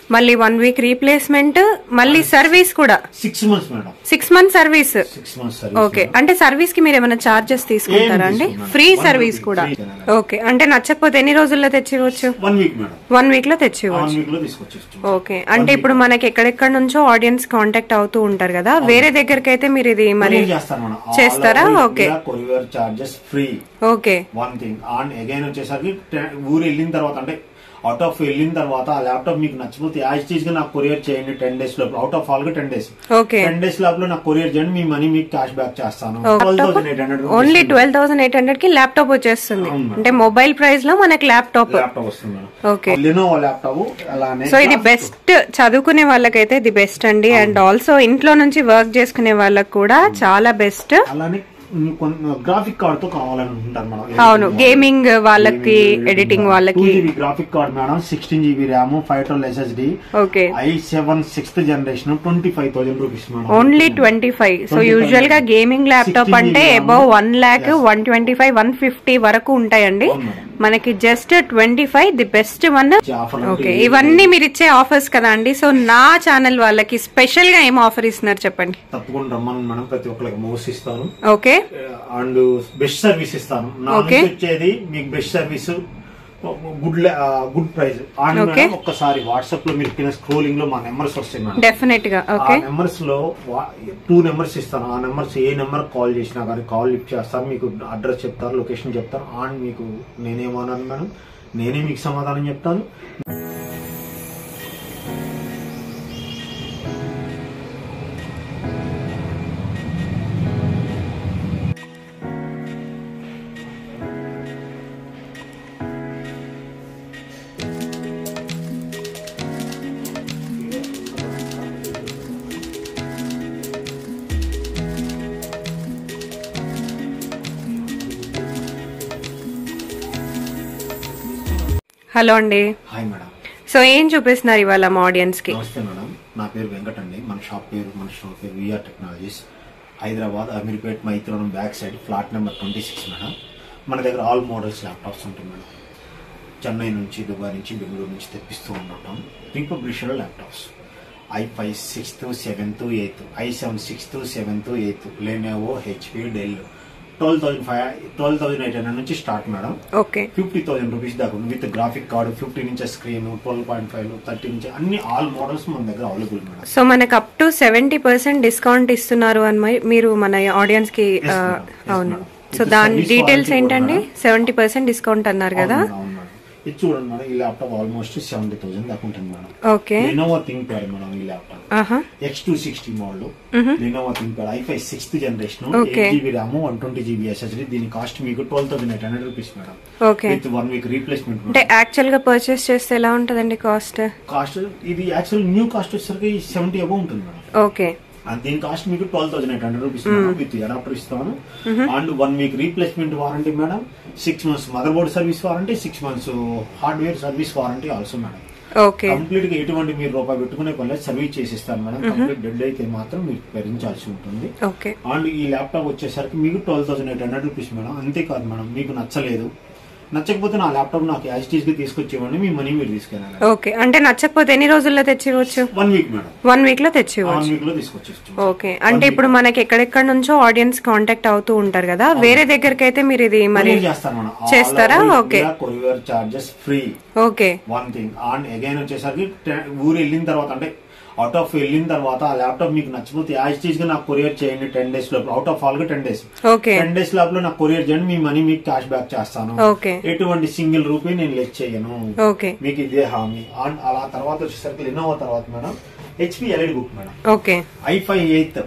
మళ్ళీ one week replacement మళ్ళీ service కూడా six months madam six month service six months okay అంటే service కి మీరు ఏమైనా చార్జెస్ తీసుకుంటారా అండి తీసుకోం free madam. One service rupee కూడా free గా. ఓకే అంటే నచ్చకపోతే ఎన్ని రోజుల్లో తెచ్చివచ్చు one week madam one week లో వన్ తెచ్చివచ్చు వీక్ లో తీసుకొచ్చేస్తాం ఓకే అంటే ఇప్పుడు మనకి ఎక్కడెక్కడ నుంచో ఆడియన్స్ కాంటాక్ట్ అవుతూ ఉంటారు కదా వేరే దగ్గరికి అయితే మీరు ఇది మరి కొరియర్ చేస్తాను మేడం చేస్తారా? Okay. Courier charges free okay one thing and again వచ్చేసరికి టె- ఊరు వెళ్ళిన తర్వాత అంటే అవుట్ ఆఫ్ వెళ్ళిన తర్వాత ఆ ల్యాప్టాప్ మీకు నచ్చిపోతే యాజ్ చీజ్ గా నాకు కొరియర్ చేయండి టెన్ డేస్ లోపల అవుట్ ఆఫ్ ఆల్ గా ten days okay ten days లోపల నాకు కొరియర్ చేయండి మీ మనీ మీకు క్యాష్ బ్యాక్ చేస్తాను twelve thousand eight hundred only twelve thousand eight hundred కి ల్యాప్టాప్ వచ్చేస్తుంది అవును మేడం. అంటే మొబైల్ ప్రైస్ లో మనకి ల్యాప్టాప్ ల్యాప్టాప్ వస్తుంది మేడం ఓకే లెనోవో ల్యాప్టాప్ అలానే సో ఇది బెస్ట్ చదువుకునే వాళ్ళకైతే ఇది బెస్ట్ అండి అండ్ ఆల్సో ఇంట్లో నుంచి వర్క్ చేసుకునే వాళ్ళకి కూడా చాలా బెస్ట్ అలానే గ్రాఫిక్ కార్డ్ తో కావాలనుకుంటారు మేడం అవును గేమింగ్ వాళ్ళకి ఎడిటింగ్ వాళ్ళకి GB graphic card madam sixteen GB RAM five twelve SSD okay I seven sixth generation twenty five thousand rupees madam only twenty five so usual గా gaming laptop 16 అంటే GB above one lakh one twenty five one fifty వరకు ఉంటాయండి అవును madam. మనకి just twenty five the best one offer okay ఇవన్నీ మీరు ఇచ్చే offers కదా అండి సో నా ఛానల్ వాళ్ళకి స్పెషల్ గా ఏం ఆఫర్ ఇస్తున్నారు చెప్పండి తప్పకుండా రమ్మని మనం ప్రతి ఒక్కరికి మౌస్ ఇస్తాను ఓకే అండ్ బెస్ట్ సర్వీస్ ఇస్తాను నా Okay. నుంచి వచ్చేది మీకు best service good good price and Okay. Madam ఒక్కసారి వాట్సాప్ లో మీరు కింద స్క్రోలింగ్ లో మా నెంబర్స్ వస్తాయి మేడం డెఫినెట్ గా ఆ ఓకే నెంబర్స్ లో టూ నెంబర్స్ ఇస్తాను ఆ నెంబర్స్ ఏ నెంబర్ కాల్ చేసినా కానీ కాల్ లిఫ్ట్ చేస్తాను మీకు అడ్రస్ చెప్తారు లొకేషన్ చెప్తారు అండ్ మీకు నేనేమన్నాను మేడం నేనే మీకు సమాధానం చెప్తాను హలో అండి హాయ్ మేడం సో ఏం చూపిస్తున్నారు ఇవాళ మా ఆడియన్స్ కి నమస్తే మేడం నా పేరు వెంకట్ అండి మన షాప్ పేరు మన షాప్ పేరు VR technologies Hyderabad Ameerpet Maitrivanam back side flat number twenty six madam మన దగ్గర ఆల్ మోడల్స్ ల్యాప్టాప్స్ ఉంటాయి మేడం చెన్నై నుంచి దుబాయ్ నుంచి బెంగళూరు నుంచి తెప్పిస్తూ ఉండటం refurbished laptops I five sixth seventh eighth I seven sixth seventh eighth Lenovo HP Dell twelve thousand five twelve thousand eight hundred నుంచి start madam okay fifty thousand rupees దాకా ఉంది with graphic card fifteen inches screen twelve point five thirty inches అన్ని all models మన దగ్గర available madam so మనకు up to seventy percent discount ఇస్తున్నారు అని మరి- మీరు మన ఆడియన్స్ కి Yes, ఆ, madam. Yes, అవును madam. సో With దాని service డీటెయిల్స్ warranty ఏంటండి కూడా, సెవెంటీ పర్సెంట్ డిస్కౌంట్ అన్నారు కదా అవును మేడం, అవును మేడం. ఇది చూడండి మేడం ఈ ల్యాప్టాప్ ఆల్మోస్ట్ సెవెంటీ థౌసండ్ దాకా ఉంటుంది madam okay Lenovo ThinkPad madam ఈ ల్యాప్టాప్ ఆహా X two sixty model Lenovo ThinkPad I five sixth generation Okay. Eight GB RAM one twenty GB SSD దీని cost మీకు twelve thousand eight hundred rupees madam okay with one week replacement అంటే actual గా purchase చేస్తే ఎలా ఉంటదండి cost cost ఇది actual new cost వచ్చేసరికి seventy above ఉంటుంది మేడం ఓకే అండ్ దీని కాస్ట్ మీకు twelve thousand eight hundred rupees with adapter ఇస్తాను and one week replacement warranty madam six months motherboard service warranty six months hardware service warranty also madam okay complete గా ఎటువంటి మీరు రూపాయి పెట్టుకునే పని service చేసిస్తాను మేడం కంప్లీట్ డెడ్ అయితే మాత్రం మీరు భరించాల్సి ఉంటుంది ఓకే అండ్ ఈ ల్యాప్టాప్ వచ్చేసరికి మీకు twelve thousand eight hundred rupees madam అంతేకాదు మేడం మీకు నచ్చలేదు నచ్చకపోతే నా ల్యాప్టాప్ నాకు యాజిటీస్ గా తీసుకొచ్చేవ్వండి మీ మనీ మీరు తీసుకెళ్ళాలి ఓకే అంటే నచ్చకపోతే ఎన్ని రోజుల్లో తెచ్చివచ్చు one week madam one week లో వన్ తెచ్చివచ్చు వీక్ లో తీసుకొచ్చేస్తాం ఓకే అంటే ఇప్పుడు మనకి ఎక్కడెక్కడ నుంచో ఆడియన్స్ కాంటాక్ట్ అవుతూ ఉంటారు కదా వేరే దగ్గరికి అయితే మీరు ఇది మరి కొరియర్ చేస్తాను మేడం చేస్తారా? Okay. Courier charges free okay one thing and again వచ్చేసరికి టె- ఊరు వెళ్ళిన తర్వాత అంటే అవుట్ ఆఫ్ వెళ్ళిన తర్వాత ఆ ల్యాప్టాప్ మీకు నచ్చిపోతే యాజ్ చీజ్ గా నాకు కొరియర్ చేయండి టెన్ డేస్ లోపల అవుట్ ఆఫ్ ఆల్ గా ten days okay ten days లోపల నాకు కొరియర్ చేయండి మీ మనీ మీకు క్యాష్ బ్యాక్ చేస్తాను ఓకే ఎటువంటి సింగిల్ రూపీ నేను లెక్ చేయను ఓకే మీకు ఇదే హామీ అండ్ అలా తర్వాత వచ్చేసరికి లినోవా తర్వాత madam HP EliteBook madam okay I five eighth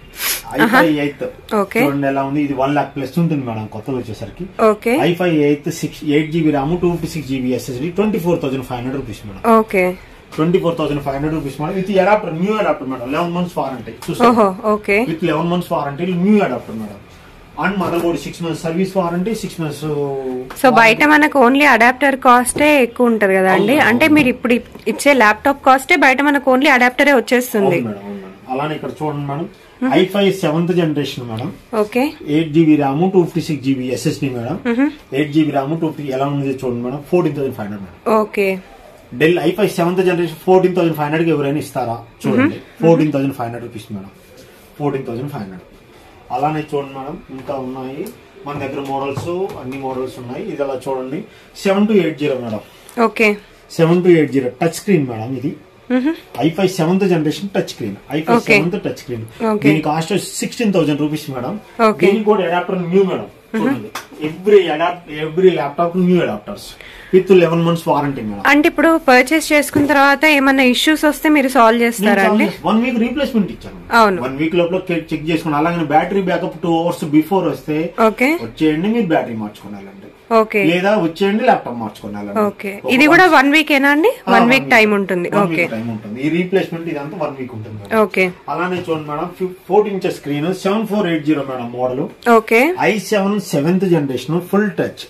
I five eighth Okay. చూడండి ఎలా ఉంది ఇది వన్ లాక్ ప్లస్ ఉంటుంది మేడం కొత్తలో వచ్చేసరికి okay I five eighth six eight GB RAM two fifty six GB SSD twenty four thousand five hundred rupees madam okay twenty four thousand five hundred rupees madam with adapter new adapter madam eleven months warranty ఓహో చూసారు okay with eleven months warranty new adapter madam and motherboard six months service warranty six months so బయట మనకు only adapter కాస్టే ఎక్కువ ఉంటది కదా అండి అంటే మీరు ఇప్పుడు ఇచ్చే ల్యాప్టాప్ కాస్టే బయట మనకు ఓన్లీ అడాప్టరే వచ్చేస్తుంది అవును మేడం అవును మేడం అలానే ఇక్కడ చూడండి madam I five seventh generation madam okay eight GB RAM two fifty six GB SSD madam eight GB RAM two fifty ఎలా ఉంది చూడండి madam fourteen thousand five hundred madam okay Dell I five seventh generation fourteen thousand five hundred ఎవరైనా ఇస్తారా చూడండి fourteen thousand five hundred rupees madam fourteen thousand five hundred అలానే చూడండి madam ఇంకా ఉన్నాయి మన దగ్గర మోడల్స్ అన్ని మోడల్స్ ఉన్నాయి ఇది అలా చూడండి seven two eight zero madam okay seven two eight zero touch screen madam ఇది మ్హూ. I five seventh generation touch screen I five Okay. Seventh touch screen Okay. దీని cost sixteen thousand rupees madam Okay. దీనికి కూడా adapter new madam చూడండి every adapt every laptop new adapters with eleven months warranty madam అంటే ఇప్పుడు purchase చేసుకున్న తర్వాత ఏమైనా issues వస్తే మీరు సాల్వ్ చేస్తారా అండి వన్ వీక్ రీప్లేస్మెంట్ ఇచ్చాను అవును. వన్ వీక్ లోపల చెక్ చేసుకుని అలాగే battery backup two hours before వస్తే ఓకే వచ్చేయండి మీరు బ్యాటరీ మార్చుకోనాలండి ఓకే లేదా వచ్చేయండి ల్యాప్టాప్ మార్చుకోనాలండి ఓకే ఇది కూడా వన్ వీక్ ఏనా అండి వన్ వీక్ టైం ఉంటుంది ఓకే టైం ఉంటుంది ఈ రీప్లేస్మెంట్ ఇదంతా వన్ వీక్ ఉంటుంది మేడం. ఓకే అలానే చూడండి madam fourteen inches screen seven four eight zero madam model okay I seven seventh generation full touch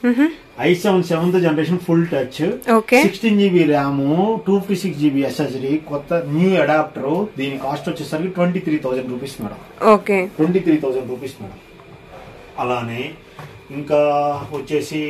I seven seventh generation full touch okay sixteen GB RAM two fifty six GB SSD కొత్త new adapter దీని cost వచ్చేసరికి twenty three thousand rupees madam okay twenty three thousand rupees madam అలానే ఇంకా వచ్చేసి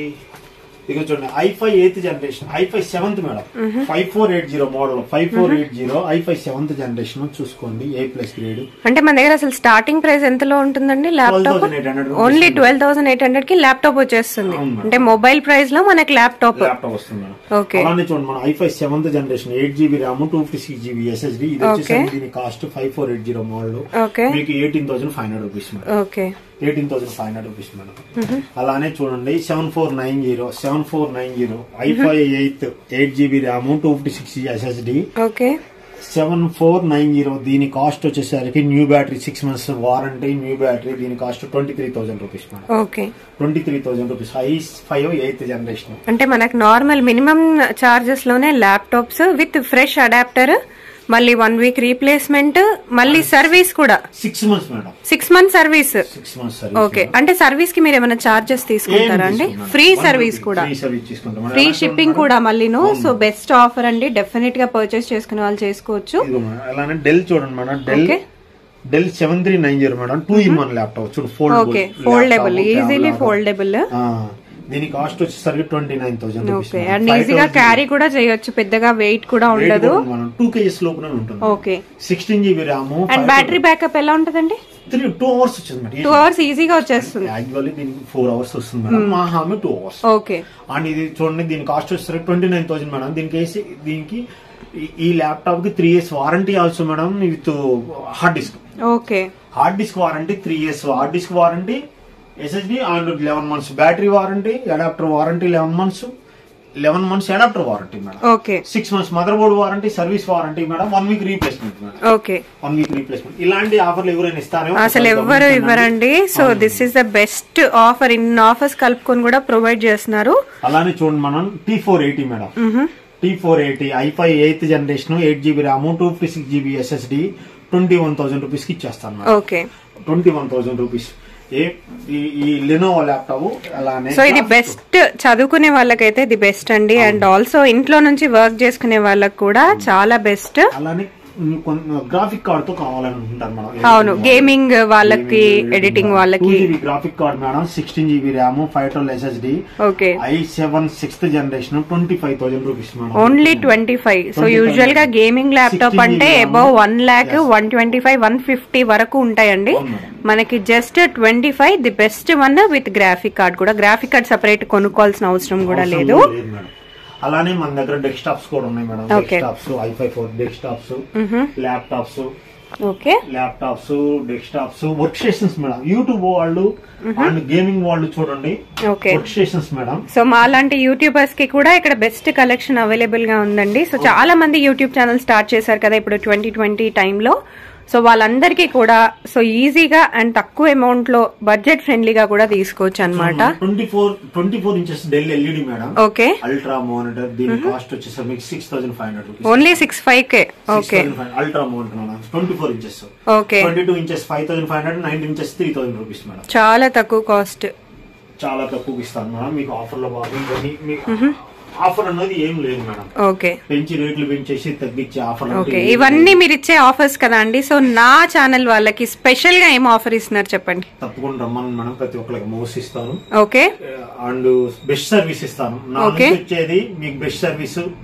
ఇక చూడండి I five eighth generation I five seventh madam five four eight zero model five four eight zero I five seventh generation చూసుకోండి A plus grade అంటే మన దగ్గర అసలు స్టార్టింగ్ ప్రైస్ ఎంతలో ఉంటుందండి laptop 12,800 only twelve thousand eight hundred కి ల్యాప్టాప్ వచ్చేస్తుంది అవును మేడం. అంటే మొబైల్ ప్రైస్ లో మనకి ల్యాప్టాప్ ల్యాప్టాప్ వస్తుంది మేడం ఓకే అలానే చూడండి మన I five seventh generation eight GB RAM two fifty six GB SSD ఇది వచ్చేసరికి దీని cost five four eight zero model okay మీకు eighteen thousand five hundred rupees madam okay eighteen thousand five hundred rupees madam అలానే చూడండి seven four nine zero seven four nine zero I five eighth eight GB RAM two fifty six SSD okay seven four nine zero దీని cost వచ్చేసరికి new battery six months warranty new battery దీని cost twenty three thousand rupees madam okay twenty three thousand rupees I five eighth generation అంటే మనకు normal minimum charges లోనే laptops with fresh adapter మళ్ళీ one week replacement మళ్ళీ service కూడా six months madam six month service six months okay అంటే service కి మీరు ఏమైనా చార్జెస్ తీసుకుంటారా అండి ఫ్రీ సర్వీస్ కూడా ఫ్రీ సర్వీస్ తీసుకుంటాం ఫ్రీ షిప్పింగ్ కూడా మళ్ళీను సో బెస్ట్ ఆఫర్ అండి డెఫినెట్ గా పర్చేస్ చేసుకునే వాళ్ళు చేసుకోవచ్చు ఇదిగో మేడం అలానే డెల్ చూడండి madam Dell Okay. Dell seven three nine zero madam two in one laptop చూడు fold okay foldable easily foldable దీని కాస్ట్ వచ్చేసరికి twenty nine thousand okay and ఈజీగా క్యారీ కూడా చేయొచ్చు పెద్దగా వెయిట్ కూడా ఉండదు టూ కేజీస్ లోపల ఉంటుంది okay sixteen GB RAM and battery backup ఎలా ఉంటదండి త్రీ టూ అవర్స్ వచ్చింది మేడం టూ అవర్స్ ఈజీగా వచ్చేస్తుంది యాక్చువల్లీ దీనికి ఫోర్ అవర్స్ వస్తుంది మేడం మా హామీ టూ అవర్స్ ఓకే అండ్ ఇది చూడండి దీని కాస్ట్ వచ్చేసరికి ట్వంటీ నైన్ థౌసండ్ మేడం దీనికి వేసి దీనికి ఈ- ఈ ల్యాప్టాప్ కి three years warranty also madam with hard disk okay hard disk warranty three years hard disk warranty SSD and eleven months battery warranty adapter warranty eleven months eleven months adapter warranty madam okay six months motherboard warranty service warranty madam one week replacement madam okay one week replacement ఇలాంటి ఆఫర్లు ఎవరైనా ఇస్తారేమో అసలు ఎవ్వరు ఇవ్వరండి so this is the best offer ఇన్ని offers కలుపుకొని కూడా ప్రొవైడ్ చేస్తున్నారు అలానే చూడండి మనం T four eighty madam T four eighty i five eighth generation eight GB RAM two fifty six GB SSD twenty one thousand rupees కి ఇచ్చేస్తాను madam okay twenty one thousand rupees ఏ ఈ- ఈ లెనోవో ల్యాప్టాప్ అలానే సో ఇది best చదువుకునే వాళ్ళకైతే ఇది బెస్ట్ అండి అండ్ ఆల్సో ఇంట్లో నుంచి వర్క్ చేసుకునే వాళ్ళకి కూడా చాలా బెస్ట్ అలానే గ్రాఫిక్ కార్డ్ తో కావాలనుకుంటారు మేడం అవును గేమింగ్ వాళ్ళకి ఎడిటింగ్ వాళ్ళకి graphic card madam sixteen GB RAM five twelve SSD okay I seven sixth generation twenty five thousand rupees madam only twenty five so usual గా గేమింగ్ ల్యాప్టాప్ 16 అంటే GB above one lakh one twenty five one fifty వరకు ఉంటాయండి అవును madam. మనకి just twenty five the best one with graphic card కూడా graphic card separate కొనుక్కోవాల్సిన అవసరం కూడా అవసరం లేదు మేడం అలానే మన దగ్గర డెస్క్టాప్స్ కూడా ఉన్నాయి madam Okay. Desktops i five four desktops laptops okay laptops desktops workstations madam YouTube వాళ్ళు అండ్ గేమింగ్ వాళ్ళు చూడండి okay workstations madam so మా లాంటి యూట్యూబర్స్ కి కూడా ఇక్కడ బెస్ట్ కలెక్షన్ అవైలబుల్ గా ఉందండి సో చాలా మంది యూట్యూబ్ ఛానల్ స్టార్ట్ చేశారు కదా ఇప్పుడు ట్వంటీ ట్వంటీ టైంలో సో వాళ్ళందరికీ కూడా సో ఈజీగా అండ్ తక్కువ అమౌంట్ లో బడ్జెట్ ఫ్రెండ్లీగా కూడా తీసుకోవచ్చు అనమాట twenty four twenty four inches Dell LED madam okay ultra monitor దీని కాస్ట్ వచ్చేసరికి మీకు six thousand five hundred rupees only six five K okay ultra monitor madam twenty four inches okay twenty two inches five thousand five hundred nineteen inches three thousand rupees madam చాలా తక్కువ cost చాలా తక్కువ ఇస్తాను madam మీకు offer లో బాగా ఇవన్నీ మీకు ఆఫర్ అన్నది ఏం లేదు మేడం ఓకే పెంచి రేట్లు పెంచేసి తగ్గించే ఆఫర్ ఓకే ఇవన్నీ మీరు ఇచ్చే ఆఫర్స్ కదా అండి సో నా ఛానల్ వాళ్ళకి స్పెషల్ గా ఏం ఆఫర్ ఇస్తున్నారు చెప్పండి తప్పకుండా రమ్మని మేడం ప్రతి ఒక్కరికి మౌస్ ఇస్తాను ఓకే అండ్ బెస్ట్ సర్వీస్ ఇస్తాను నా Okay. నుంచి వచ్చేది మీకు best service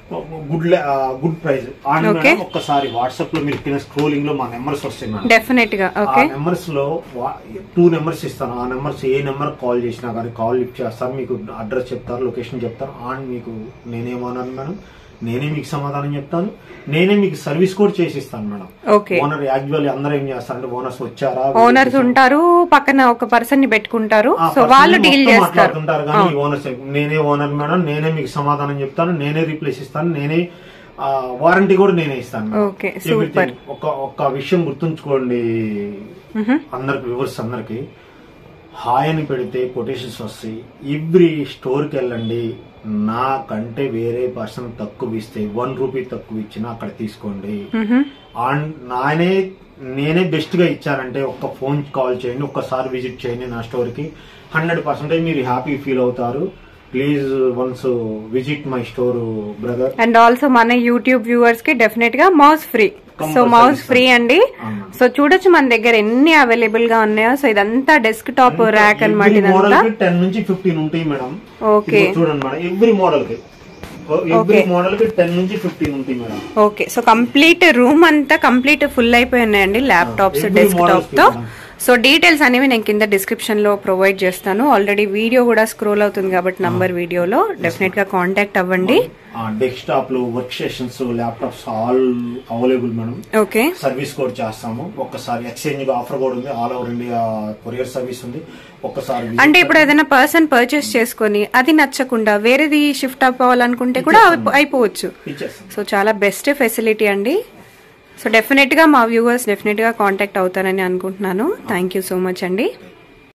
good good price Okay. ఒక్కసారి వాట్సాప్ లో మీరు కింద స్క్రోలింగ్ లో మా నెంబర్స్ వస్తాయి మేడం డెఫినెట్ గా ఆ ఓకే నెంబర్స్ లో టూ నెంబర్స్ ఇస్తాను ఆ నెంబర్స్ ఏ నెంబర్ కాల్ చేసినా కానీ కాల్ లిఫ్ట్ చేస్తారు మీకు అడ్రస్ చెప్తారు లొకేషన్ చెప్తారు అండ్ మీకు నేనేమన్నాను మేడం నేనే మీకు సమాధానం చెప్తాను నేనే మీకు సర్వీస్ కూడా చేసి ఇస్తాను మేడం ఓకే ఓనర్ యాక్చువల్లీ అందరూ ఏం చేస్తారంటే ఓనర్స్ వచ్చారా ఓనర్స్ ఉంటారు పక్కన ఒక పర్సన్ ని పెట్టుకుంటారు ఆ సో person వాళ్ళు ని డీల్ మొత్తం చేస్తారు మాట్లాడుతుంటారు కానీ ఓనర్స్ నేనే ఓనర్ మేడం నేనే మీకు సమాధానం చెప్తాను నేనే రీప్లేస్ ఇస్తాను నేనే వారంటీ కూడా నేనే ఇస్తాను మేడం. Okay, Everything. ఒక ఒక విషయం గుర్తుంచుకోండి అందరికి వ్యూవర్స్ అందరికి హాయ్ అని పెడితే కొటేషన్స్ వస్తాయి ఎవ్రీ స్టోర్కి వెళ్ళండి నాకంటే వేరే పర్సన్ తక్కువ ఇస్తే వన్ రూపీ తక్కువ ఇచ్చినా అక్కడ తీసుకోండి అండ్ నానే నేనే బెస్ట్ గా ఇచ్చానంటే ఒక్క ఫోన్ కాల్ చేయండి ఒక్కసారి విజిట్ చేయండి నా స్టోర్ కి హండ్రెడ్ పర్సెంటేజ్ మీరు హ్యాపీ ఫీల్ అవుతారు please once visit my store brother and also మన యూట్యూబ్ వ్యూవర్స్ కి డెఫినెట్ గా mouse free so Compulsory mouse free అండి అవును. సో చూడొచ్చు మన దగ్గర ఎన్ని అవైలబుల్ గా ఉన్నాయో సో ఇదంతా డెస్క్ టాప్ ర్యాక్ అనమాట మోడల్ ఇదంతా కి టెన్ నుంచి ఫిఫ్టీన్ ఉంటాయి మేడం Okay. ఇప్పుడు చూడండి మేడం ఎవ్రీ మోడల్ కి ఎవ్రీ మోడల్ కి టెన్ నుంచి ఫిఫ్టీన్ ఉంటాయి madam okay so complete room అంతా కంప్లీట్ ఫుల్ అయిపోయి ఉన్నాయండి laptops every desk models top తో కి మనం. సో డీటెయిల్స్ అనేవి నేను కింద డిస్క్రిప్షన్ లో ప్రొవైడ్ చేస్తాను ఆల్రెడీ వీడియో కూడా స్క్రోల్ అవుతుంది కాబట్టి నంబర్ వీడియోలో డెఫినెట్ గా కాంటాక్ట్ అవ్వండి డెస్క్టాప్ లు work stations laptops all available madam okay service కూడా చేస్తాము ఒక్కసారి ఎక్స్చేంజ్ ఆఫర్ కూడా ఉంది all over India courier service ఉంది ఒక్కసారి visit అంటే ఇప్పుడు ఏదైనా పర్సన్ పర్చేస్ చేసుకొని అది నచ్చకుండా వేరేది షిఫ్ట్ అవ్వాలనుకుంటే కూడా అవి- అయిపోవచ్చు ఇచ్చేస్తాం సో చాలా బెస్ట్ ఫెసిలిటీ అండి సో డెఫినెట్ గా మా వ్యూవర్స్ డెఫినెట్ గా కాంటాక్ట్ అవుతారని అనుకుంటున్నాను థ్యాంక్ యూ సో మచ్ అండి